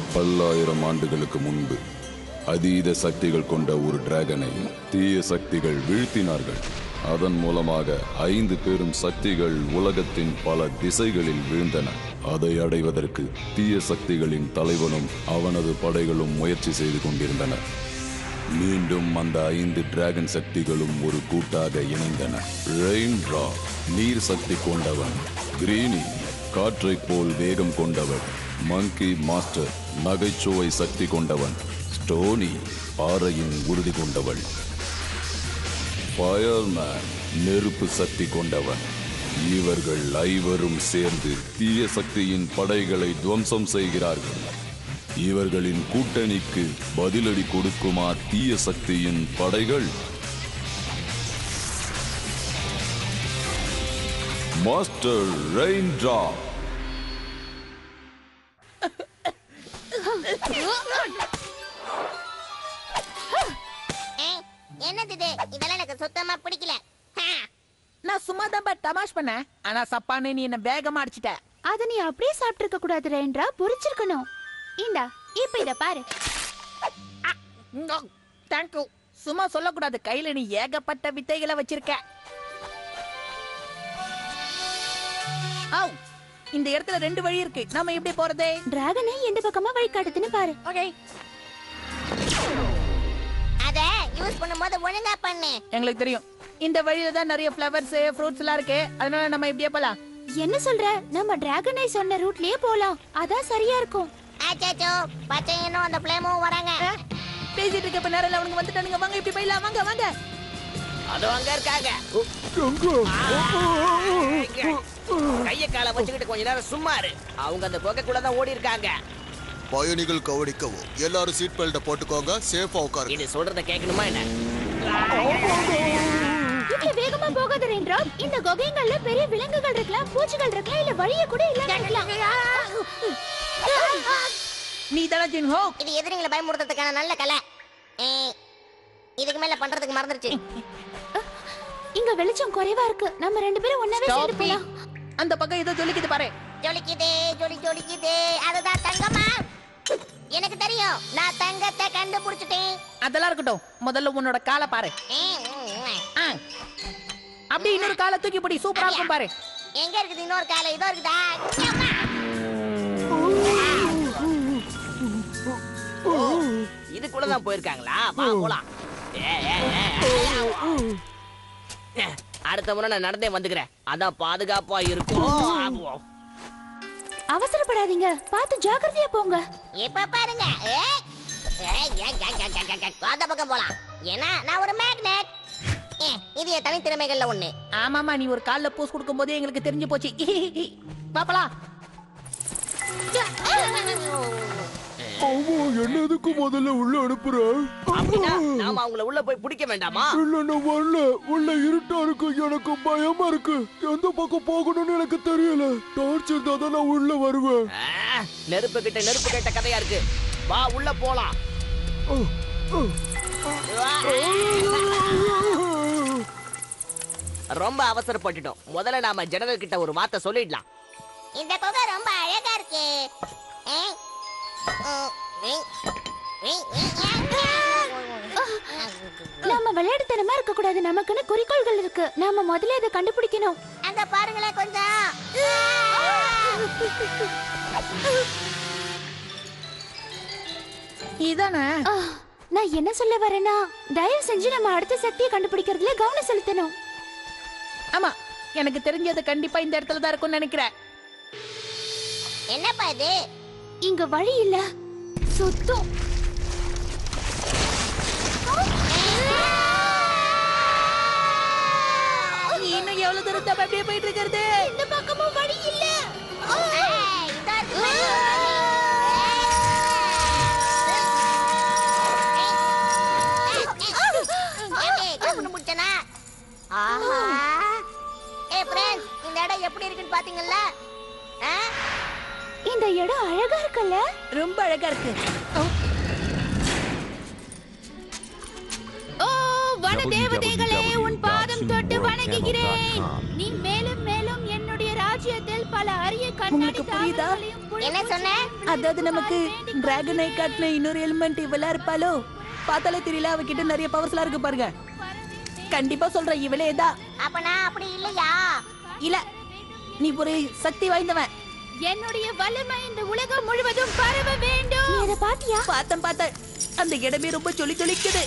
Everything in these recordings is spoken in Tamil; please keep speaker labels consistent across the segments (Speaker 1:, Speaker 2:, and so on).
Speaker 1: பல்லாயிரம் ஆண்டுகளுக்கு முன்பு அதீத சக்திகள் கொண்ட ஒரு டிராகனை தீய சக்திகள் வீழ்த்தினார்கள் அதன் மூலமாக ஐந்து பெரும் சக்திகள் உலகத்தின் பல திசைகளில் வீழ்ந்தன அதை அடைவதற்கு தீய சக்திகளின் தலைவனும் அவனது படைகளும் முயற்சி செய்து கொண்டிருந்தனர் மீண்டும் அந்த ஐந்து டிராகன் சக்திகளும் ஒரு கூட்டாக இணைந்தன ரெயின் ட்ரா நீர் சக்தி கொண்டவன் கிரீனி காற்றைப் போல் வேகம் கொண்டவன் மங்கி மாஸ்டர் நகைச்சுவை சக்தி கொண்டவன் ஸ்டோனி பாறையின் உறுதி கொண்டவள் ஃபயர்மேன் நெருப்பு சக்தி கொண்டவன் இவர்கள் ஐவரும் சேர்ந்து தீய சக்தியின் படைகளை துவம்சம் செய்கிறார்கள் இவர்களின் கூட்டணிக்கு பதிலடி கொடுக்குமா தீய சக்தியின் படைகள் மாஸ்டர் ரெயின்ட்ரா
Speaker 2: ஏய், என்னது இது இதெல்லாம் எனக்கு சுத்தமா பிடிக்கல ஹா.
Speaker 3: நான் சும்மா தான் தமாஷ் பண்ணேன் ஆனா சப்பானே நீ என்ன வேகமா அடிச்சிட்ட
Speaker 4: அத நீ அப்படியே சாப்பிட்டிருக்க கூடாது ரேன்றா பொரிச்சிருக்கணும் இந்தா இப்ப இத பாரு
Speaker 3: தேங்க்யூ சும்மா சொல்லக்கூடாது கையில நீ ஏகப்பட்ட வித்தைகளை வச்சிருக்க ஆவ், இந்த இடத்துல ரெண்டு வழி இருக்கு நாம எப்படி போறது
Speaker 4: டிராகனை எந்த பக்கமா வழி காட்டுதுன்னு பாரு
Speaker 3: ஓகே
Speaker 2: அத யூஸ் பண்ணும்போது ஒழுங்கா பண்ணு
Speaker 3: எங்களுக்கு தெரியும் இந்த வழியில தான் நிறைய ஃப்ளவர்ஸ் ஃப்ரூட்ஸ் எல்லாம் இருக்கு அதனால நம்ம இப்படியே போலாம்
Speaker 4: என்ன சொல்ற நம்ம டிராகனை சொன்ன ரூட்லயே போலாம் அதான் சரியா இருக்கும்
Speaker 2: ஆச்சாச்சோ பச்சையனும் அந்த பிளேமும் வராங்க
Speaker 3: பேசிட்டு இருக்க நேரம் அவனுங்க வந்துட்டானுங்க வாங்க இப்படி போயிடலாம் வாங்க வாங்க
Speaker 5: அது அங்க இருக்காங்க கைய காலை வச்சுக்கிட்டு கொஞ்ச நேரம் சும்மா இரு அவங்க அந்த குகைக்குள்ள தான் ஓடி இருக்காங்க
Speaker 6: பயணிகள் கவனிக்கவும் எல்லாரும் சீட் பெல்ட்டை போட்டுக்கோங்க சேஃபா உட்காருங்க
Speaker 5: இது சொல்றத கேட்கணுமா என்ன
Speaker 4: இவ்வளவு வேகமா போகாத ரேன்றா இந்த குகைங்கள்ல பெரிய விலங்குகள் இருக்கலாம் பூச்சிகள் இருக்கலாம் இல்ல வழிய கூட இல்லாம இருக்கலாம்
Speaker 3: நீ தானே ஜின் ஹோ
Speaker 2: இது எதிரிங்களை பயமுறுத்துறதுக்கான நல்ல கலை ஏய், இதுக்கு மேல பண்றதுக்கு மறந்துருச்சு
Speaker 4: இங்க வெளிச்சம் குறைவா இருக்கு நம்ம ரெண்டு பேரும் ஒன்னாவே சேர்ந்து
Speaker 3: Stop it.
Speaker 4: போலாம்
Speaker 3: அந்த பக்கம் ஏதோ ஜொலிக்குது பாரு
Speaker 2: ஜொலிக்குதே ஜொலி ஜொலிக்குதே அதுதான் தங்கமா எனக்கு தெரியும் நான் தங்கத்தை கண்டுபிடிச்சிட்டேன்
Speaker 3: அதெல்லாம் இருக்கட்டும் முதல்ல உன்னோட காலை பாரு
Speaker 2: ஏய், ம், ம்.
Speaker 3: ஆ. அப்படியே இன்னொரு காலை தூக்கி பிடி சூப்பரா இருக்கும் பாரு
Speaker 2: எங்க இருக்குது இன்னொரு காலை இதோ இருக்குதா அம்மா.
Speaker 5: இதுக்குள்ளதான் போயிருக்காங்களா வா போலாம் ஏ, ஏ, ஏ, ஏ. அடுத்த முறை நான் நடந்தே வந்துக்கிறேன் அதான் பாதுகாப்பா இருக்கும் ஆமா.
Speaker 4: அவசரப்படாதீங்க பார்த்து ஜாக்கிரதையா போங்க
Speaker 2: இப்ப பாருங்க ஏய். ஏய், ஏய், ஏய், ஏய், ஏய், ஏய், ஏய். அந்த பக்கம் போலாம் ஏன்னா நான் ஒரு மேக்னெட் இது என் தனித்திறமைகள்ல ஒண்ணு
Speaker 3: ஆமாமா நீ ஒரு கால்ல பூஸ் கொடுக்கும் போதே எங்களுக்கு தெரிஞ்சு போச்சு பாப்பலாம்
Speaker 6: அவன் என்ன எதுக்கு முதல்ல உள்ள அனுப்புற
Speaker 5: அப்படின்னா நாம அவங்கள உள்ள போய் பிடிக்க வேண்டாமா
Speaker 6: இல்ல நான் வரல உள்ள இருட்டா இருக்கு எனக்கு பயமா இருக்கு எந்த பக்கம் போகணும்னு எனக்கு தெரியல டார்ச் இருந்தா தான் நான் உள்ள வருவேன்
Speaker 5: ஆ, நெருப்பு கிட்ட நெருப்பு கேட்ட கதையா இருக்கு வா உள்ள போலாம் ரொம்ப அவசரப்பட்டுட்டோம் முதல்ல நாம ஜனரல் கிட்ட ஒரு வார்த்தை சொல்லிடலாம்
Speaker 2: இந்த குகை ரொம்ப அழகா இருக்கு ஏய். ம், ஏய். ஏய், ஏய், ஏய்.
Speaker 4: நாம விளையாட்டுத்தனமா இருக்க கூடாது நமக்குன்னு குறிக்கோள்கள் இருக்கு நாம முதல்ல இதை கண்டுபிடிக்கணும்
Speaker 2: அங்க பாருங்களேன் கொஞ்சம்
Speaker 3: இதானே
Speaker 4: ஆ, நான் என்ன சொல்ல வரேன்னா தயவு செஞ்சு நம்ம அடுத்த சக்தியை கண்டுபிடிக்கிறதுல கவனம் செலுத்தணும்
Speaker 3: ஆமா எனக்கு தெரிஞ்சது கண்டிப்பா இந்த இடத்துல தான் இருக்கும்னு நினைக்கிறேன்
Speaker 2: என்னப்பா இது
Speaker 4: இங்க வழி இல்ல சுத்தம்
Speaker 3: நீ இன்னும் எவ்வளவு தூரத்தை அப்படியே போயிட்டு இருக்கிறது
Speaker 4: இந்த பக்கமும் வழி இல்ல
Speaker 2: ஏய், இதோ இருக்கு பாரு. ஏய், கண்டுபிடிச்சனா? ஆஹா. ஏய், friends, இந்த இடம் எப்படி இருக்குன்னு பாத்தீங்கல்ல ஆ?
Speaker 4: இந்த இடம் அழகா இருக்குல்ல
Speaker 3: ரொம்ப அழகா இருக்கு
Speaker 4: ஓ வன தேவதைகளே உன் பாதம் தொட்டு வணங்குகிறேன் நீ மேலும் மேலும் என்னுடைய ராஜ ராஜ்யத்தில் பல அரிய கண்ணாடி
Speaker 3: உங்களுக்கு புரியுதா?
Speaker 4: தாவரங்களையும் புழு
Speaker 2: என்ன சொன்ன?
Speaker 4: பூச்சிகளையும்
Speaker 3: அதாவது நமக்கு
Speaker 4: வேண்டிக்
Speaker 3: டிராகனை காட்டின இன்னொரு எலிமெண்ட் இவளா இருப்பாளோ பார்த்தாலே தெரியல அவகிட்ட நிறைய பவர்ஸ்லாம் இருக்கு பாருங்க கண்டிப்பா சொல்றேன் இவளே தான்
Speaker 2: அப்ப நான் அப்படி இல்லையா
Speaker 3: இல்ல நீ ஒரு சக்தி வாய்ந்தவன்
Speaker 4: என்னுடைய வல்லமை இந்த உலகம் முழுவதும் பரவ வேண்டும் நீ பாத்தியா
Speaker 3: பார்த்தேன் பார்த்தேன் அந்த இடமே ரொம்ப சொல்லி ஜொலிக்குது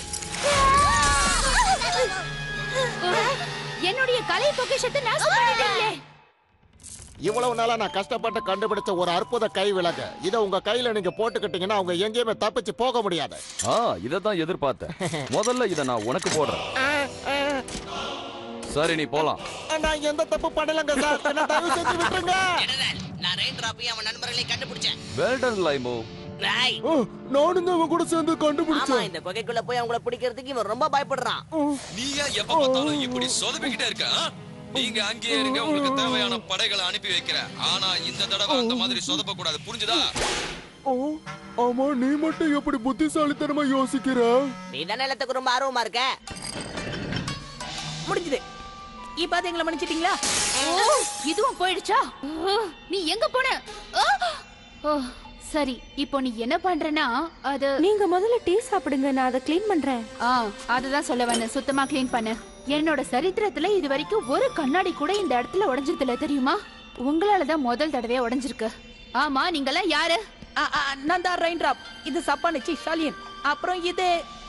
Speaker 4: என்னுடைய கலை பொக்கிஷத்தை நாசம் பண்ணிட்டீங்களே
Speaker 7: இவ்வளவு நாளா நான் கஷ்டப்பட்டு கண்டுபிடிச்ச ஒரு அற்புத கை விலங்கு இதை உங்க கையில நீங்க போட்டுக்கிட்டீங்கன்னா அவங்க எங்கேயுமே தப்பிச்சு போக முடியாது
Speaker 1: ஆ இதை தான் எதிர்பார்த்தேன் முதல்ல இதை நான் உனக்கு போடுறேன்
Speaker 7: ஆ, ஆ,
Speaker 1: சரி நீ போலாம்
Speaker 7: நான் எந்த தப்பு பண்ணலங்க சார் என்ன தயவு செஞ்சு விட்டுருங்க
Speaker 5: ஜெனரல் நான் ரெயின் டிராப்பையும் அவன் நண்பர்களை கண்டுபிடிச்சேன்
Speaker 1: வெல்டன் லைமோ
Speaker 5: ராய்
Speaker 6: ஆ, நானும் தான் அவன் கூட சேர்ந்து
Speaker 5: ஆமா
Speaker 6: கண்டுபிடிச்சேன்
Speaker 5: இந்த குகைக்குள்ள போய் அவங்கள பிடிக்கிறதுக்கு இவன் ரொம்ப பயப்படுறான்
Speaker 8: நீயா எப்ப பார்த்தாலும் இப்படி சொதப்பிக்கிட்டே இருக்க ஆ? நீங்க அங்கேயே இருங்க உங்களுக்கு தேவையான படைகளை அனுப்பி வைக்கிறேன் ஆனா இந்த தடவை அந்த மாதிரி சொதப்ப கூடாது புரிஞ்சுதா
Speaker 6: ஓ, ஆமா நீ மட்டும் எப்படி புத்திசாலித்தனமா யோசிக்கிற
Speaker 5: நீ தானே நிலத்துக்கு ரொம்ப ஆர்வமா இருக்க
Speaker 3: முடிஞ்சது இப்ப அது எங்களை மன்னிச்சிட்டீங்களா
Speaker 4: ஓ, இதுவும் போயிடுச்சா ஓ, நீ எங்க போன ஓ! ஓ, சரி இப்போ நீ என்ன பண்றனா அது
Speaker 9: நீங்க முதல்ல டீ சாப்பிடுங்க நான் அதை க்ளீன் பண்றேன்
Speaker 4: ஆ அதுதான் சொல்ல வந்தேன் சுத்தமா க்ளீன் பண்ணு என்னோட சரித்திரத்துல இது வரைக்கும் ஒரு கண்ணாடி கூட இந்த இடத்துல உடைஞ்சதில்ல தெரியுமா உங்களால தான் முதல் தடவையா உடைஞ்சிருக்கு ஆமா நீங்கெல்லாம் யாரு
Speaker 3: ஆ, ஆ, நான் தான் ரெயின் டிராப் இது சப்பானிச்சி ஷாலியன் அப்புறம் இது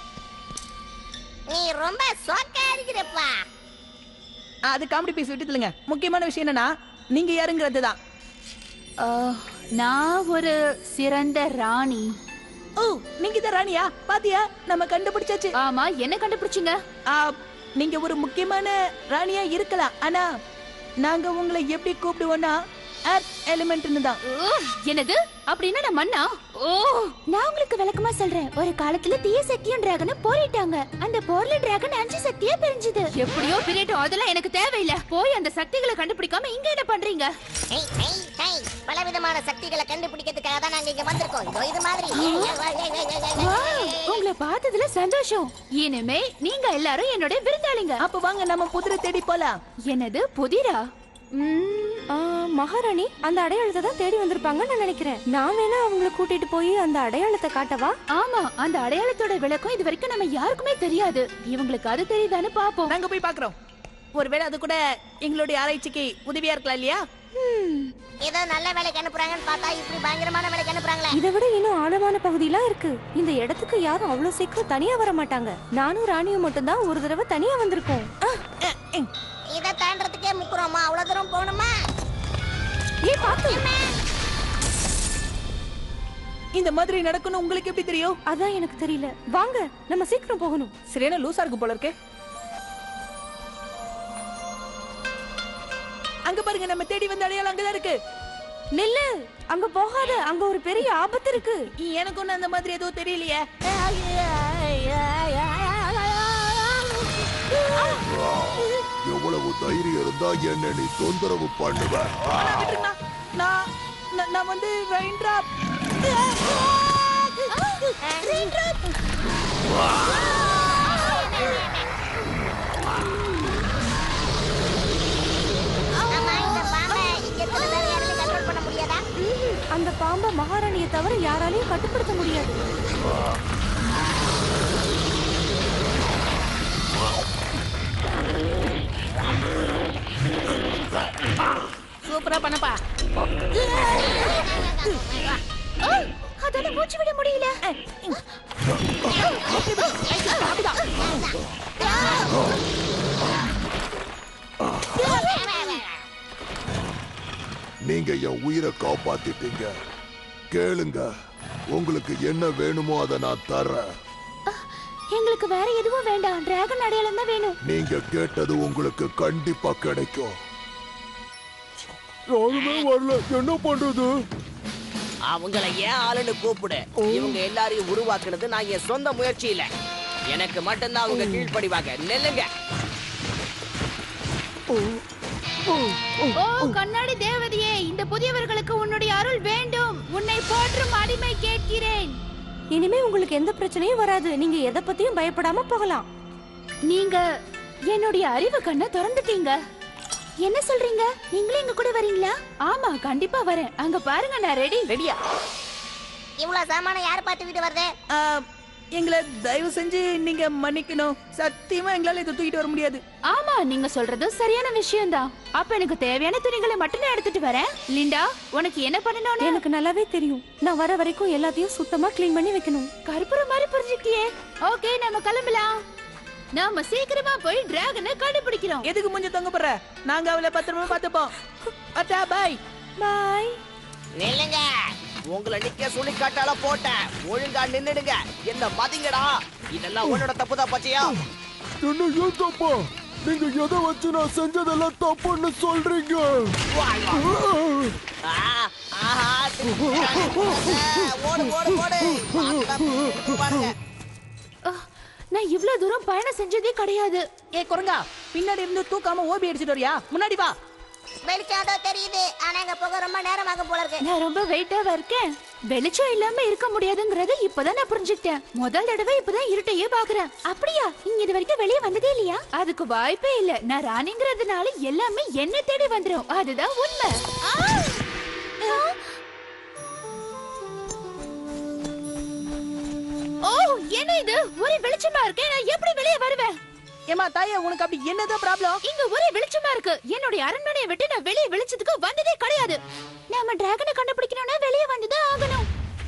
Speaker 2: நீ ரொம்ப சோக்கா இருக்கிறப்பா
Speaker 3: ஆ, அது காமெடி பீஸ் விட்டுதுலங்க முக்கியமான விஷயம் என்னன்னா நீங்க யாருங்கிறது தான்
Speaker 4: ஆ, நான் ஒரு சிறந்த ராணி
Speaker 3: ஓ நீங்க தான் ராணியா பாத்தியா நம்ம கண்டுபிடிச்சாச்சு
Speaker 4: ஆமா என்ன கண்டுபிடிச்சீங்க
Speaker 3: ஆ, நீங்க ஒரு முக்கியமான ராணியா இருக்கலாம் ஆனா நாங்க உங்களை எப்படி கூப்பிடுவோம்னா எர்த் எலிமெண்ட்னு தான்
Speaker 4: ஓ, என்னது அப்படின்னா நான் மண்ணா ஓ நான் உங்களுக்கு விளக்கமா சொல்றேன் ஒரு காலத்துல தீய சக்தியும் டிராகனும் போரிட்டாங்க அந்த போர்ல டிராகன் அஞ்சு சக்தியா பிரிஞ்சுது எப்படியோ பிரியட்டும் அதெல்லாம் எனக்கு தேவையில்ல போய் அந்த சக்திகளை கண்டுபிடிக்காம இங்க என்ன பண்றீங்க
Speaker 2: ஹேய், ஹேய், ஹேய். பலவிதமான சக்திகளை கண்டுபிடிக்கிறதுக்காக தான் நாங்க இங்க வந்திருக்கோம் இதோ இது மாதிரி ஏய், ஏய், ஏய், ஏய், ஏய், ஏய், ஏய்,
Speaker 4: வாவ்,
Speaker 2: ஏய், ஏய்.
Speaker 4: உங்களை பார்த்ததுல சந்தோஷம் இனிமே நீங்க எல்லாரும் என்னோட விருந்தாளிங்க
Speaker 3: அப்ப வாங்க நம்ம புதிரை தேடி போலாம்
Speaker 4: என்னது புதிரா
Speaker 9: ம், ஆ, மகாராணி அந்த அடையாளத்தை தான் தேடி வந்திருப்பாங்கன்னு நான் நினைக்கிறேன் நான் வேணா அவங்கள கூட்டிட்டு போய் அந்த அடையாளத்தை காட்டவா
Speaker 4: ஆமா அந்த அடையாளத்தோட விளக்கம் இது வரைக்கும் நம்ம யாருக்குமே தெரியாது இவங்களுக்கு அது தெரியுதான்னு பாப்போம்
Speaker 3: நாங்க போய் பாக்குறோம் ஒருவேளை அது கூட எங்களுடைய ஆராய்ச்சிக்கு உதவியா இருக்கலாம் இல்லையா
Speaker 2: ஏதோ நல்ல வேலைக்கு அனுப்புறாங்கன்னு பார்த்தா இப்படி பயங்கரமான வேலைக்கு அனுப்புறாங்களே
Speaker 9: இதை விட இன்னும் ஆழமான பகுதியெல்லாம் இருக்கு இந்த இடத்துக்கு யாரும் அவ்வளவு சீக்கிரம் தனியா வர மாட்டாங்க நானும் ராணியும் மட்டும்தான் ஒரு தடவை தனியா வந்திருக்கோம் ஆ,
Speaker 3: அஹ், அஹ்.
Speaker 2: இதை தாண்டறதுக்கே முக்குறோமா அவ்வளவு தூரம் போகணுமா
Speaker 9: ஏய் பாத்து
Speaker 3: இந்த மாதிரி நடக்கணும் உங்களுக்கு எப்படி தெரியும்
Speaker 9: அதான் எனக்கு தெரியல வாங்க நம்ம சீக்கிரம் போகணும்
Speaker 3: சரியான லூசா இருக்கு போல இருக்கு அங்க பாருங்க நம்ம தேடி வந்த அடையாளம் அங்கதான் இருக்கு
Speaker 9: நில்லு அங்க போகாத அங்க ஒரு பெரிய ஆபத்து இருக்கு
Speaker 3: எனக்கு ஒண்ணு அந்த மாதிரி எதுவும் தெரியலையே
Speaker 6: எவ்வளவு தைரியம் இருந்தா என்ன நீ தொந்தரவு பண்ணுவ
Speaker 3: ஆனா விட்டுருங்கண்ணா. நான் நான்- நான் வந்து ரெயின் டிராப்
Speaker 2: ஆமா இந்த பாம்பை இங்க இருக்கிற வேற யாராலையும் கண்ட்ரோல் பண்ண முடியாதா
Speaker 9: ம்ஹும். அந்த பாம்பை மகாராணியை தவிர யாராலையும் கட்டுப்படுத்த முடியாது
Speaker 3: சூப்பரா பண்ணப்பா
Speaker 4: ஓ, அதால மூச்சு விட முடியல
Speaker 6: நீங்க என் உயிரை காப்பாத்திட்டீங்க கேளுங்க உங்களுக்கு என்ன வேணுமோ அதை நான் தரேன்
Speaker 4: எங்களுக்கு வேற எதுவும் வேண்டாம் டிராகன் அடையாளம் தான் வேணும்
Speaker 6: நீங்க கேட்டது உங்களுக்கு கண்டிப்பா கிடைக்கும் யாருமே வரல என்ன பண்றது
Speaker 5: அவங்கள ஏன் ஆளுன்னு கூப்பிடு இவங்க எல்லாரையும் உருவாக்குனது நான் என் சொந்த முயற்சியில எனக்கு மட்டும்தான் அவங்க கீழ்ப்படிவாங்க நெல்லுங்க
Speaker 4: ஓ கண்ணாடி தேவதையே இந்த புதியவர்களுக்கு உன்னுடைய அருள் வேண்டும் உன்னை போற்றும் அடிமை கேட்கிறேன்
Speaker 9: இனிமே உங்களுக்கு எந்த பிரச்சனையும் வராது நீங்க எதை பத்தியும் பயப்படாம போகலாம்
Speaker 4: நீங்க என்னுடைய அறிவு கண்ணை திறந்துட்டீங்க என்ன சொல்றீங்க நீங்களும் எங்க கூட வரீங்களா ஆமா கண்டிப்பா வரேன் அங்க பாருங்க நான் ரெடி
Speaker 3: ரெடியா
Speaker 2: இவ்வளவு சாமான யார் பார்த்து வீட்டு வருது
Speaker 3: ஆ, எங்களை தயவு செஞ்சு நீங்க மன்னிக்கணும் சத்தியமா எங்களால இதை தூக்கிட்டு வர முடியாது
Speaker 4: ஆமா நீங்க சொல்றது சரியான விஷயம்தான் அப்ப எனக்கு தேவையான துணிகளை மட்டும் நான் எடுத்துட்டு வரேன் லிண்டா உனக்கு என்ன பண்ணணும்னு
Speaker 9: எனக்கு நல்லாவே தெரியும் நான் வர வரைக்கும் எல்லாத்தையும் சுத்தமா க்ளீன் பண்ணி வைக்கணும்
Speaker 4: கருப்புற மாதிரி புரிஞ்சுக்கிட்டியே ஓகே நம்ம கிளம்பலாம் நாம சீக்கிரமா போய் டிராகனை கண்டுபிடிக்கிறோம்
Speaker 3: எதுக்கு மூஞ்ச தொங்க போற நாங்க அவளை பத்திரமா பார்த்துப்போம் அட்டா பாய்
Speaker 9: பாய்
Speaker 5: நில்லுங்க உங்களை நிக்க சொல்லி காட்டால போட்டேன் ஒழுங்கா நின்னுடுங்க என்ன மதிங்கடா இதெல்லாம் உன்னோட தப்பு தான் பச்சையா
Speaker 6: என்ன ஏன் தப்பா நீங்க எதை வச்சு நான் செஞ்சதெல்லாம் தப்புன்னு சொல்றீங்க
Speaker 5: ஆ, ஆஹா, ஓடு ஓடு ஓடு பாத்துடா, பாருங்க
Speaker 4: அஹ், நான் இவ்ளோ தூரம் பயணம் செஞ்சதே கிடையாது
Speaker 3: ஏ குரங்கா பின்னாடி இருந்து தூக்காம ஓபி அடிச்சிட்டு வரியா முன்னாடி வா
Speaker 2: வெளிச்சம் அதோ தெரியுது ஆனா அங்க போக ரொம்ப நேரம் ஆகும் போல இருக்கு
Speaker 4: நான் ரொம்ப வெயிட்டாவா இருக்கேன் வெளிச்சம் இல்லாம இருக்க முடியாதுங்கறத இப்பதான் நான் புரிஞ்சுக்கிட்டேன் முதல் தடவை இப்பதான் இருட்டையே பாக்குறேன் அப்படியா நீங்க இது வரைக்கும் வெளியே வந்ததே இல்லையா அதுக்கு வாய்ப்பே இல்ல நான் ராணிங்கிறதுனால எல்லாமே என்ன தேடி வந்துரும் அதுதான் உண்மை ஆ! ஆ! ஓ என்ன இது ஒரே வெளிச்சமா இருக்கே நான் எப்படி வெளியே வருவேன்
Speaker 3: ஏமா தாயே உனக்கு அப்படி என்னதான் ப்ராப்ளம்
Speaker 4: இங்க ஒரே வெளிச்சமா இருக்கு என்னுடைய அரண்மனையை விட்டு நான் வெளியே வெளிச்சத்துக்கு வந்ததே கிடையாது நாம டிராகனை கண்டுபிடிக்கணும்னா வெளியே வந்துதான் ஆகணும்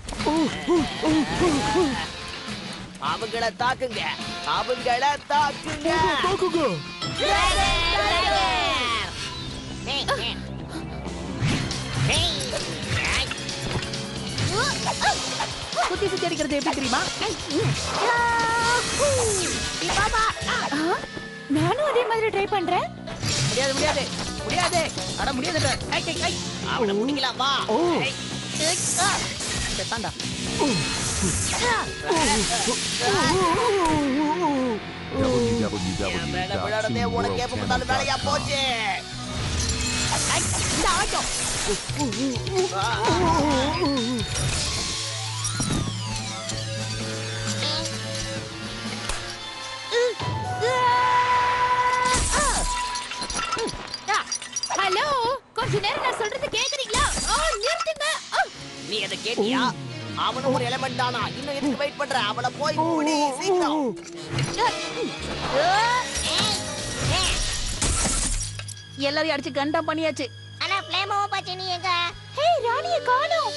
Speaker 5: அவங்கள தாக்குங்க அவங்கள தாக்குங்க
Speaker 6: தாக்குங்க
Speaker 2: ஏய், ஏய். ஏய், ஏய்.
Speaker 3: சுத்தி சுத்தி அடிக்கிறது எப்படி தெரியுமா
Speaker 4: ஆ, நானும் அதே மாதிரி ட்ரை பண்றேன்
Speaker 3: முடியாது முடியாது முடியாது அட முடியாது ஐ, ஐ, ஐ.
Speaker 5: அவனை முடிக்கலாம் வா ஏய்,
Speaker 3: செத்தாண்டா
Speaker 5: என் மேல விளையாடுறதே உனக்கு எப்ப பார்த்தாலும் வேலையா போச்சு
Speaker 4: ஹலோ கொஞ்ச நேரம் நான் சொல்றது கேக்குறீங்களா ஆ, நிறுத்துங்க ஆ,
Speaker 5: நீ அதை கேட்டியா அவனும் ஒரு எலமெண்ட் தானா இன்னும் எதுக்கு வெயிட் பண்ற அவளை போய் முடி சீக்கிரம்
Speaker 3: எல்லாரையும் அடிச்சு கண்டா பண்ணியாச்சு
Speaker 2: ஆனா பிளேமாவும் பாச்சு நீ எங்க
Speaker 4: ஹே ராணிய காணோம்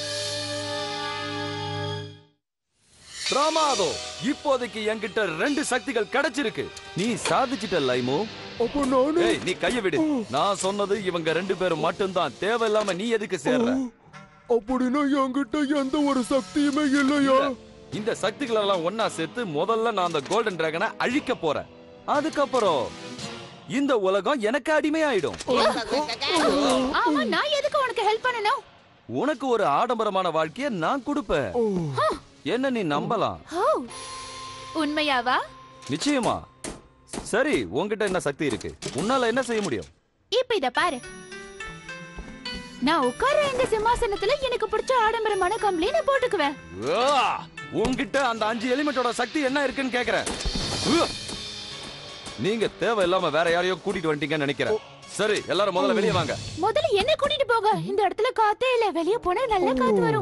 Speaker 1: பிரமாதம் இப்போதைக்கு என்கிட்ட ரெண்டு சக்திகள் கிடைச்சிருக்கு நீ சாதிச்சிட்ட லைமோ
Speaker 6: அப்ப நானு
Speaker 1: ஏய் நீ கைய விடு நான் சொன்னது இவங்க ரெண்டு பேரும் மட்டும்தான் தேவையில்லாம நீ எதுக்கு சேர்ற
Speaker 6: அப்படின்னா என்கிட்ட எந்த ஒரு சக்தியுமே இல்லையா
Speaker 1: இந்த சக்திகள் எல்லாம் ஒன்னா சேர்த்து முதல்ல நான் அந்த கோல்டன் டிராகனை அழிக்க போறேன் அதுக்கப்புறம் இந்த உலகம் எனக்கு அடிமையாயிடும்
Speaker 4: ஆமா நான் எதுக்கு உனக்கு ஹெல்ப் பண்ணணும்
Speaker 1: உனக்கு ஒரு ஆடம்பரமான வாழ்க்கைய நான் கொடுப்பேன் என்ன நீ நம்பலாம்
Speaker 4: ஓ உண்மையாவா
Speaker 1: நிச்சயமா சரி உன்கிட்ட என்ன சக்தி இருக்கு உன்னால என்ன செய்ய முடியும்
Speaker 4: இப்ப இத பாரு நான் உட்கார இந்த சிம்மாசனத்துல எனக்கு பிடிச்ச ஆடம்பரமான கம்பளி நான் போட்டுக்குவேன்
Speaker 1: ஆ! உன்கிட்ட அந்த அஞ்சு எலிமெண்டோட சக்தி என்ன இருக்குன்னு கேக்குறேன் உ! நீங்க தேவையில்லாம வேற யாரையோ கூட்டிட்டு வந்துட்டீங்கன்னு நினைக்கிறேன் சரி எல்லாரும் முதல்ல வெளியே வாங்க
Speaker 4: முதல்ல என்ன கூட்டிட்டு போக இந்த இடத்துல காத்தே இல்ல வெளிய போனா நல்ல காத்து வரும்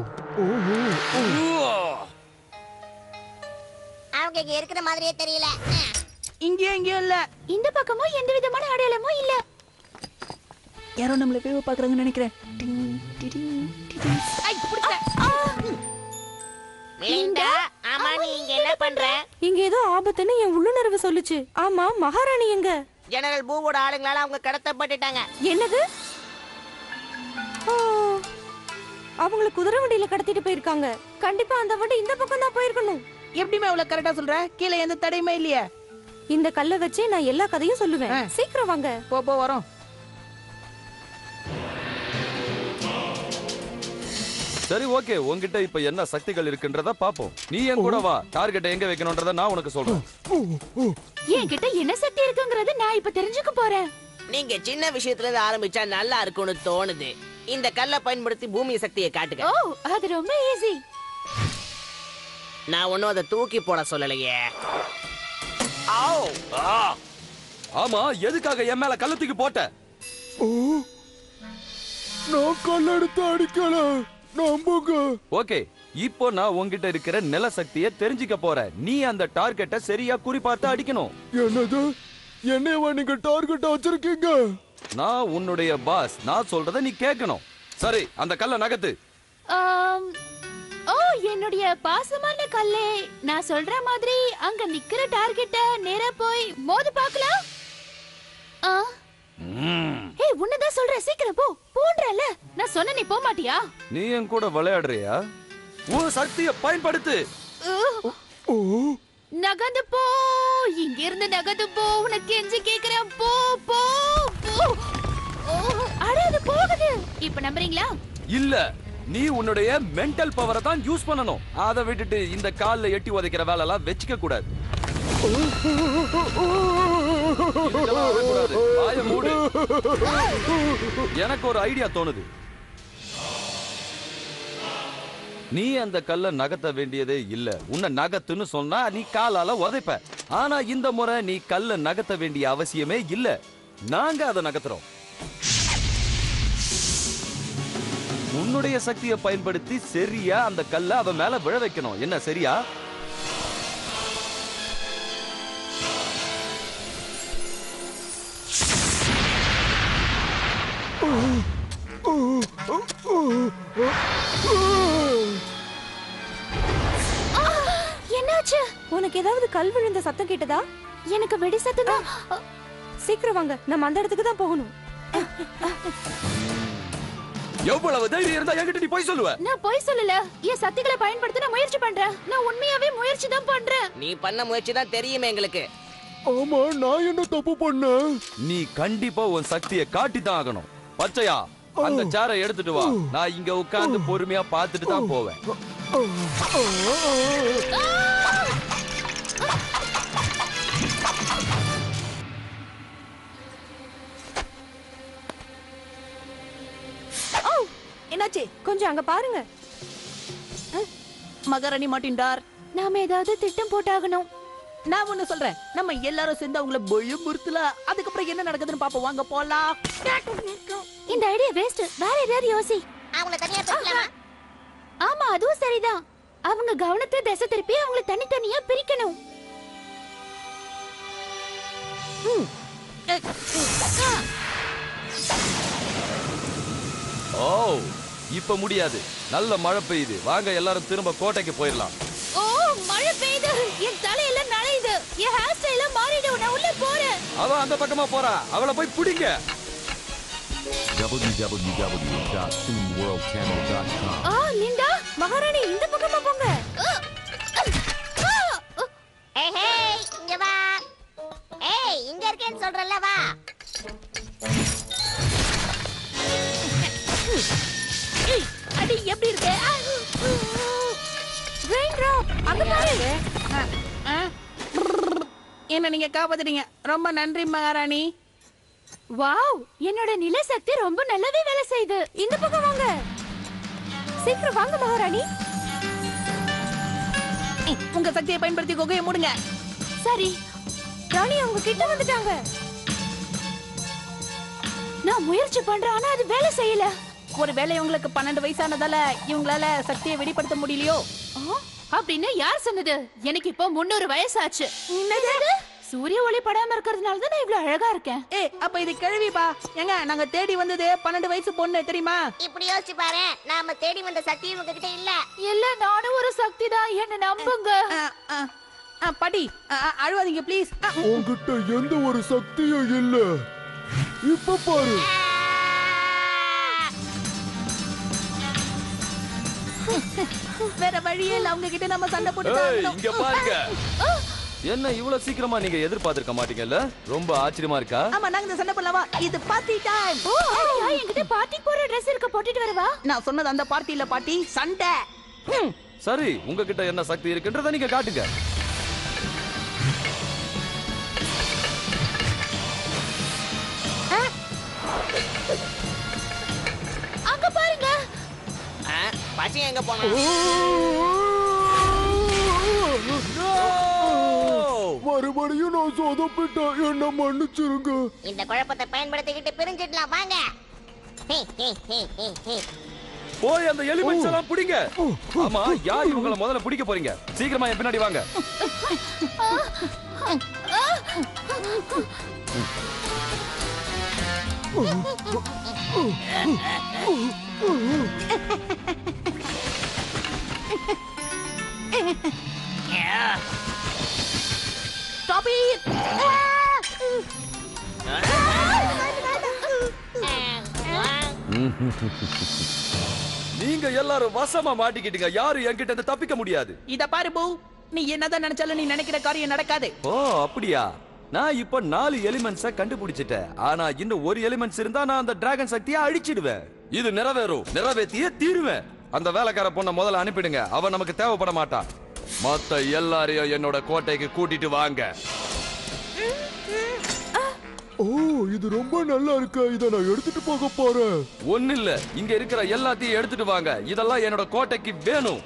Speaker 2: அவங்க இங்க இருக்கிற மாதிரியே தெரியல
Speaker 3: இங்கேயும் இங்கேயும் இல்ல
Speaker 4: இந்த பக்கமும் எந்த விதமான அடையாளமும் இல்ல
Speaker 3: யாரோ நம்மள வேவ பாக்குறாங்கன்னு நினைக்கிறேன் டிங், டிடிங், டிடிங். ஐ, பிடிச்சிட்டேன்.
Speaker 2: லிண்டா ஆமா நீ இங்க என்ன பண்ற
Speaker 9: இங்க ஏதோ ஆபத்துன்னு என் உள்ளுணர்வு சொல்லுச்சு ஆமா மகாராணி எங்க
Speaker 5: ஜெனரல் பூவோட ஆளுங்களால அவங்க கடத்தப்பட்டுட்டாங்க
Speaker 9: என்னது ஓ, அவங்கள குதிரை வண்டியில கடத்திட்டு போயிருக்காங்க கண்டிப்பா அந்த வண்டி இந்த பக்கம் தான் போயிருக்கணும்
Speaker 3: எப்படிம்மா இவ்வளவு கரெக்டா சொல்ற கீழே எந்த தடையுமே இல்லையே
Speaker 9: இந்த கல்லை வச்சு நான் எல்லா கதையும் சொல்லுவேன்
Speaker 3: ஆ.
Speaker 9: சீக்கிரம் வாங்க
Speaker 3: போ போ வரோம்
Speaker 1: சரி ஓகே உன்கிட்ட இப்ப என்ன சக்திகள் இருக்குன்றத பாப்போம் நீ என் கூட வா டார்கெட் எங்க வைக்கணும்ன்றத நான் உனக்கு சொல்றேன்
Speaker 4: என்கிட்ட என்ன சக்தி இருக்குங்கறத நான் இப்ப தெரிஞ்சுக்க போறேன்
Speaker 5: நீங்க சின்ன விஷயத்துல இருந்து ஆரம்பிச்சா நல்லா இருக்கும்னு தோணுது இந்த கல்லை பயன்படுத்தி பூமி சக்தியை காட்டுங்க
Speaker 4: ஓ அது ரொம்ப ஈஸி
Speaker 5: நான் ஒன்னும் அதை தூக்கி போட சொல்லலையே ஆவ்.
Speaker 1: ஆமா எதுக்காக என் மேல கல்லு தூக்கி போட்ட
Speaker 6: ஓ, நான் கல்லெடுத்து அடிக்கல நம்புங்க
Speaker 10: ஓகே இப்போ நான் உன்கிட்ட இருக்கிற நில சக்தியை தெரிஞ்சுக்க போறேன் நீ அந்த டார்கெட்டை சரியா குறிபார்த்து அடிக்கணும்
Speaker 6: என்னது என்னையவா நீங்க டார்கெட் வச்சிருக்கீங்க
Speaker 10: நான் உன்னுடைய பாஸ் நான் சொல்றத நீ கேட்கணும் சரி அந்த கல்ல நகத்து
Speaker 4: ஆம், ஓ என்னுடைய பாசமான கல்லே நான் சொல்ற மாதிரி அங்க நிக்கிற டார்கெட்ட நேரா போய் மோதி பார்க்கலாம் ஆ
Speaker 10: ம்,
Speaker 4: ஏய் உன்னதான் சொல்றேன் சீக்கிரம் போ போன்றல நான் சொன்ன நீ போக மாட்டியா
Speaker 10: நீ என் கூட விளையாடுறியா உன் சக்தியை பயன்படுத்து
Speaker 4: உ,
Speaker 6: ஓ
Speaker 4: நகர்ந்து போ இங்க இருந்து நகர்ந்து போ உனக்கு கெஞ்சி கேக்குறேன் போ போ போ ஓ, அட அது போகுது இப்ப நம்புறீங்களா
Speaker 10: இல்ல நீ உன்னுடைய மென்டல் பவரை தான் யூஸ் பண்ணணும் அதை விட்டுட்டு இந்த கால்ல எட்டி உதைக்கிற வேலை எல்லாம் வச்சுக்க கூடாது இதெல்லாம் வரக்கூடாது. வாயை மூடு. எனக்கு ஒரு ஐடியா தோணுது நீ அந்த கல்ல நகர்த்த வேண்டியதே இல்ல உன்னை நகத்துன்னு சொன்னா நீ காலால உதைப்ப ஆனா இந்த முறை நீ கல்ல நகர்த்த வேண்டிய அவசியமே இல்ல நாங்க அதை நகர்த்துறோம் உன்னுடைய சக்தியை பயன்படுத்தி சரியா அந்த கல்ல அவன் மேல விழ வைக்கணும் என்ன சரியா
Speaker 4: என்னாச்சு
Speaker 9: உனக்கு ஏதாவது கல் விழுந்த சத்தம் கேட்டதா
Speaker 4: எனக்கு வெடி சத்தம் தான்
Speaker 9: சீக்கிரம் வாங்க நம்ம அந்த இடத்துக்கு தான் போகணும்
Speaker 10: எவ்வளவு தைரியம் இருந்தா என்கிட்ட நீ போய் சொல்லுவ
Speaker 4: நான் பொய் சொல்லல என் சக்திகளை பயன்படுத்த நான் முயற்சி பண்றேன் நான் உண்மையாவே முயற்சி தான் பண்றேன்
Speaker 5: நீ பண்ண முயற்சி தான் தெரியுமே எங்களுக்கு
Speaker 6: ஆமா நான் என்ன தப்பு பண்ணேன்
Speaker 10: நீ கண்டிப்பா உன் சக்தியை காட்டி தான் ஆகணும் பச்சையா அந்த சேரை எடுத்துட்டு வா நான் இங்க உட்கார்ந்து பொறுமையா பார்த்துட்டு தான் போவேன்
Speaker 3: ஓ என்னாச்சு
Speaker 9: கொஞ்சம் அங்க பாருங்க
Speaker 3: மகாராணி மாட்டின்டார்
Speaker 4: நாம ஏதாவது திட்டம் போட்டாகணும்
Speaker 3: நான் ஒண்ணு சொல்றேன் நம்ம எல்லாரும் சேர்ந்து அவங்கள பயமுறுத்தல அதுக்கப்புறம் என்ன நடக்குதுன்னு பாப்போம் வாங்க போலாம்
Speaker 4: இந்த ஐடியா வேஸ்ட் வேற ஏதாவது யோசி
Speaker 2: அவங்கள தனியா பிரிக்கலாமா
Speaker 4: ஆமா அதுவும் சரிதான் அவங்க கவனத்தை திசை திருப்பி அவங்கள தனித்தனியா பிரிக்கணும்
Speaker 10: ஓ இப்ப முடியாது நல்ல மழை பெய்யுது வாங்க எல்லாரும் திரும்ப கோட்டைக்கு போயிடலாம்
Speaker 4: ஓ மழை பெய்யுது என் தலையெல்லாம் நனையுது என் ஹேர் ஸ்டைல மாறிடும் நான் உள்ள போறேன்
Speaker 10: அவ அந்த பக்கமா போறா அவளை போய் பிடிங்க
Speaker 11: www.toonworldchannel.com.
Speaker 4: ஆ லிண்டா
Speaker 9: மகாராணி இந்த பக்கமா போங்க
Speaker 2: ஏய் ஹேய் இங்க வா ஏய் இங்க இருக்கேன்னு சொல்றல வா
Speaker 3: ஏய், அடி எப்படி இருக்கு ஆ,
Speaker 9: ரெயின் டிராப் அங்க பாரு
Speaker 3: ஆ, ஆ. என்ன நீங்க காப்பாத்துறீங்க ரொம்ப நன்றி மகாராணி
Speaker 4: வாவ் என்னோட நில சக்தி ரொம்ப நல்லாவே வேலை செய்யுது
Speaker 9: இந்த பக்கம் வாங்க சீக்கிரம் வாங்க மகாராணி
Speaker 3: ஏய், உங்க சக்தியை பயன்படுத்தி குகையை மூடுங்க
Speaker 4: சரி
Speaker 9: ராணி அவங்க கிட்ட வந்துட்டாங்க
Speaker 4: நான் முயற்சி பண்றேன் ஆனா அது வேலை செய்யல
Speaker 3: ஒருவேளை உங்களுக்கு பன்னெண்டு வயசானதால இவங்களால சக்தியை வெளிப்படுத்த முடியலையோ
Speaker 4: ஆ, அப்படின்னு யார் சொன்னது எனக்கு இப்போ முன்னூறு வயசாச்சு சூரிய ஒளி படாம இருக்கிறதுனால தான் நான் இவ்வளவு அழகா இருக்கேன்
Speaker 3: ஏ அப்ப இது கிழவிப்பா ஏங்க நாங்க தேடி வந்தது பன்னெண்டு வயசு பொண்ணு தெரியுமா
Speaker 2: இப்படி யோசிச்சு பாரு நாம தேடி வந்த சக்தி இவங்க கிட்ட இல்ல
Speaker 4: இல்ல நானும் ஒரு சக்தி தான் என்ன நம்புங்க
Speaker 3: ஆ, ஆ, ஆ, பாட்டி ஆ, ஆ, அழுவாதீங்க ப்ளீஸ்
Speaker 6: உன்கிட்ட எந்த ஒரு சக்தியும் இல்ல இப்ப பாரு
Speaker 3: வேற வழியே இல்ல அவங்க கிட்ட நம்ம சண்டை போட்டு தான்
Speaker 10: ஏய்,
Speaker 3: ஆகணும்.
Speaker 10: இங்க பாருங்க என்ன இவ்வளவு சீக்கிரமா நீங்க எதிர்பார்த்திருக்க மாட்டீங்கல்ல ரொம்ப ஆச்சரியமா இருக்கா
Speaker 3: ஆமா நாங்க இந்த சண்டை பண்ணலாமா இது பார்ட்டி டைம்
Speaker 4: ஓ அப்படியா என்கிட்ட பார்ட்டி போற Dress இருக்க போட்டுட்டு வரவா
Speaker 3: நான் சொன்னது அந்த பார்ட்டி இல்ல பாட்டி சண்டை ம்.
Speaker 10: சரி உங்ககிட்ட என்ன சக்தி இருக்குன்றத நீங்க காட்டுங்க
Speaker 4: அங்க பாருங்க
Speaker 5: ஆ, பச்சை எங்க போனா
Speaker 10: ஓ!
Speaker 6: மறுபடியும் எல்லாரையும் நான் சொதப்பிட்டேன் என்ன மன்னிச்சிருங்க
Speaker 2: இந்த குழப்பத்தை பயன்படுத்திக்கிட்டு பிரிஞ்சிடலாம் வாங்க ஹே, ஹே, ஹே, ஹே, ஹே.
Speaker 10: போய் அந்த எலிமெண்ட்ஸ் எல்லாம் பிடிங்க ஆமா யார் இவங்கள முதல்ல பிடிக்க போறீங்க சீக்கிரமா என் பின்னாடி வாங்க
Speaker 3: Stop it!
Speaker 10: நீங்க எல்லாரும் வசமா மாட்டிக்கிட்டீங்க யாரும் என்கிட்ட இருந்து தப்பிக்க முடியாது
Speaker 3: இத பாரு பூ நீ என்னதான் நினைச்சாலும் நீ நினைக்கிற காரியம் நடக்காது
Speaker 10: ஓ அப்படியா நான் இப்ப நாலு எலிமெண்ட்ஸ கண்டுபிடிச்சிட்டேன் ஆனா இன்னும் ஒரு எலிமெண்ட்ஸ் இருந்தா நான் அந்த டிராகன் சக்தியை அழிச்சிடுவேன் இது நிறைவேறும் நிறைவேற்றியே தீருவேன் அந்த வேலைக்கார பொண்ண முதல்ல அனுப்பிடுங்க அவ நமக்கு தேவைப்பட மாட்டா மத்த எல்லாரையும் என்னோட கோட்டைக்கு கூட்டிட்டு வாங்க
Speaker 6: ஓ இது ரொம்ப நல்லா இருக்கு இத நான் எடுத்துட்டு போக போறேன்
Speaker 10: ஒண்ணு இல்ல இங்க இருக்கிற எல்லாத்தையும் எடுத்துட்டு வாங்க இதெல்லாம் என்னோட கோட்டைக்கு வேணும்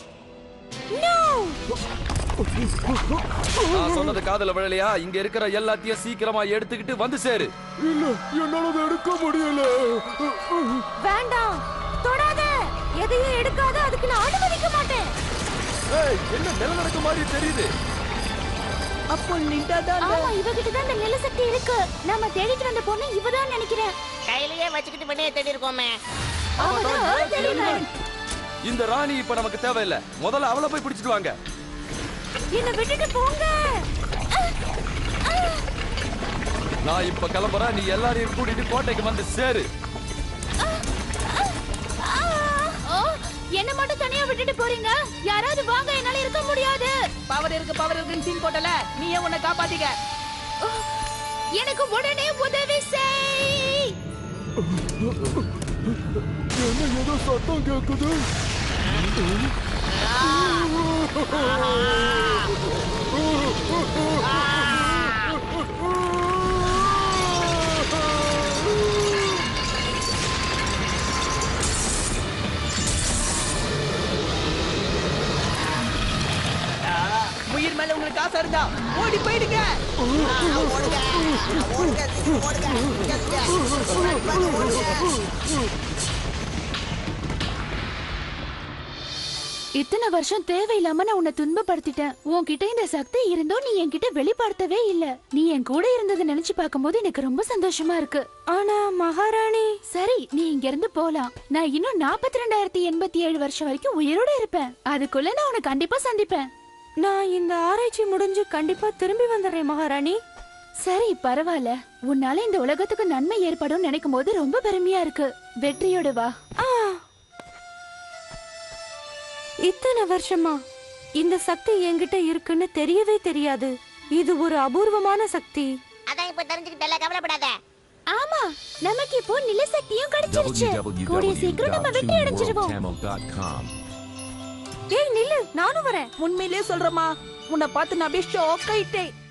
Speaker 10: நான் சொன்னது காதுல விழலையா இங்க இருக்கிற எல்லாத்தையும் சீக்கிரமா எடுத்துக்கிட்டு வந்து சேரு
Speaker 6: இல்ல என்னால அதை எடுக்க முடியல
Speaker 9: வேண்டாம் தொடாத எதையும் எடுக்காத அதுக்கு நான் அனுமதிக்க மாட்டேன்
Speaker 10: ஏய், என்ன நிலநடுக்க மாதிரி தெரியுது
Speaker 3: அப்போ நின்றாதான்
Speaker 4: ஆமா இவகிட்ட தான் இந்த நிலசக்தி இருக்கு நாம தேடிட்டு வந்த பொண்ணு இவதான் நினைக்கிறேன்
Speaker 2: கையிலேயே வச்சுக்கிட்டு வெளியே தேடி இருக்கோமே
Speaker 4: அவதான் Earth element.
Speaker 10: இந்த ராணி இப்ப நமக்கு தேவையில்ல முதல்ல அவளை போய் பிடிச்சிட்டு வாங்க
Speaker 9: என்னை விட்டுட்டு போங்க
Speaker 10: நான் இப்ப கிளம்புறேன் நீ எல்லாரையும் கூட்டிட்டு கோட்டைக்கு வந்து சேரு
Speaker 4: ஓ என்ன மட்டும் தனியா விட்டுட்டு போறீங்க யாராவது வாங்க என்னால இருக்க முடியாது
Speaker 3: பவர் இருக்கு பவர் இருக்குன்னு சீன் போட்டல நீயே உன்னை காப்பாத்திக்க
Speaker 4: ஓ, எனக்கு உடனே உதவி செய்
Speaker 6: என்ன ஏதோ சத்தம் கேக்குது
Speaker 3: உயிர் மேல உங்களுக்கு ஆசை இருந்தா ஓடி போயிடுங்க
Speaker 4: இத்தனை வருஷம் தேவையில்லாம நான் உன்னை துன்பப்படுத்திட்டேன் உன்கிட்ட இந்த சக்தி இருந்தும் நீ என்கிட்ட வெளிப்படுத்தவே இல்ல நீ என் கூட இருந்ததை நினைச்சு பார்க்கும்போது எனக்கு ரொம்ப சந்தோஷமா இருக்கு
Speaker 9: ஆனா மகாராணி
Speaker 4: சரி நீ இங்க இருந்து போலாம் நான் இன்னும் நாற்பத்தி ரெண்டாயிரத்தி எண்பத்தி ஏழு வருஷம் வரைக்கும் உயிரோட இருப்பேன் அதுக்குள்ள நான் உன்னை கண்டிப்பா சந்திப்பேன்
Speaker 9: நான் இந்த ஆராய்ச்சி முடிஞ்சு கண்டிப்பா திரும்பி வந்துடுறேன் மகாராணி
Speaker 4: சரி பரவாயில்ல உன்னால இந்த உலகத்துக்கு நன்மை ஏற்படும் நினைக்கும் போது ரொம்ப பெருமையா இருக்கு வெற்றியோட வா
Speaker 9: ஆ. இத்தனை வருஷமா இந்த சக்தி என்கிட்ட இருக்குன்னு தெரியவே தெரியாது இது ஒரு அபூர்வமான சக்தி
Speaker 2: அதான் இப்ப தெரிஞ்சுக்கிட்டல கவலைப்படாத
Speaker 4: ஆமா நமக்கு இப்போ நிலசக்தியும் கிடைச்சிருச்சு கூடிய சீக்கிரம் நம்ம வெற்றி அடைஞ்சிருவோம்
Speaker 11: www.worldtamil.com.
Speaker 9: ஏய் நில்லு நானும் வரேன்
Speaker 3: உண்மையிலே சொல்றமா உன்னை பார்த்து நான் அப்படியே ஷாக் ஆயிட்டேன்